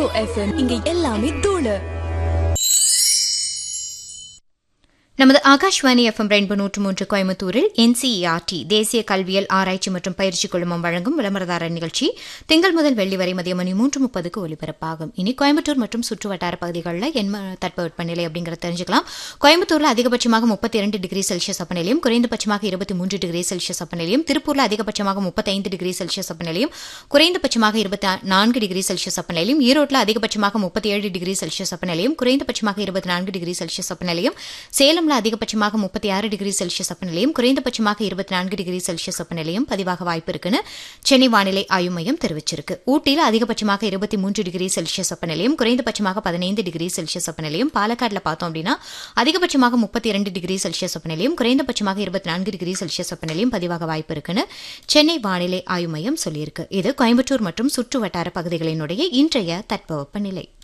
FM இங்க எல்லாமே தூளு நமது ஆகாஷ்வாணி எஃப்எம் ரெயின்போ நூற்று மூன்று கோயம்புத்தூரில் என்சிஇஆர்டி தேசிய கல்வியல் ஆராய்ச்சி மற்றும் பயிற்சி குழுமம் வழங்கும் விளம்பரதாரர் நிகழ்ச்சி திங்கள் முதல் வெள்ளி வரை மதிய மணி மூன்று முப்பதுக்கு ஒலிபரப்பாகும் இனி கோயம்புத்தூர் மற்றும் சுற்று வட்டார பகுதிகளில் என்ன தட்பவெப்பநிலை அப்படிங்கிறத தெரிஞ்சுக்கலாம் கோயம்புத்தூரில் அதிகபட்சமாக முப்பத்தி இரண்டு டிகிரி செல்சியஸ் வெப்பநிலையும் குறைந்தபட்சமாக இருபத்தி மூன்று டிகிரி செல்சியஸ் வெப்பநிலையும் திருப்பூரில் அதிகபட்சமாக முப்பத்தைந்து டிகிரி செல்சியஸ் வெப்பநிலையும் குறைந்தபட்சமாக இருபத்தி நான்கு டிகிரி செல்சியஸ் வெப்பநிலையும் ஈரோட்டில் அதிகபட்சமாக முப்பத்தி ஏழு டிகிரி செல்சியஸ் வெப்பநிலையும் குறைந்தபட்சமாக இருபத்தி நான்கு டிகிரி செல்சியஸ் வெப்பநிலையும் சேலம்ல அதிகபட்சமாக முப்பத்தி ஆறு டிகிரி செல்சியஸ் வெப்பநிலையும் குறைந்தபட்சமாக இருபத்தி நான்கு டிகிரி செல்சியஸ் வெப்பநிலையும் பதிவாக வாய்ப்பு இருக்குன்னு சென்னை வானிலை ஆய்வு மையம் தெரிவிச்சிருக்கு ஊட்டியில் அதிகபட்சமாக இருபத்தி மூன்று டிகிரி செல்சியஸ் வெப்பநிலையும் குறைந்தபட்சமாக பதினைந்து டிகிரி செல்சியஸ் வெப்பநிலையும் பாலக்காடுல பார்த்தோம் அப்படின்னா அதிகபட்சமாக முப்பத்தி இரண்டு டிகிரி செல்சியஸ் வெப்பநிலையும் குறைந்தபட்சமாக இருபத்தி நான்கு டிகிரி செல்சியஸ் வெப்பநிலையும் பதிவாக வாய்ப்பு இருக்குன்னு சென்னை வானிலை ஆய்வு மையம் சொல்லியிருக்கு இது கோயம்புத்தூர் மற்றும் சுற்று வட்டார பகுதிகளினுடைய இன்றைய தட்பவெப்பநிலை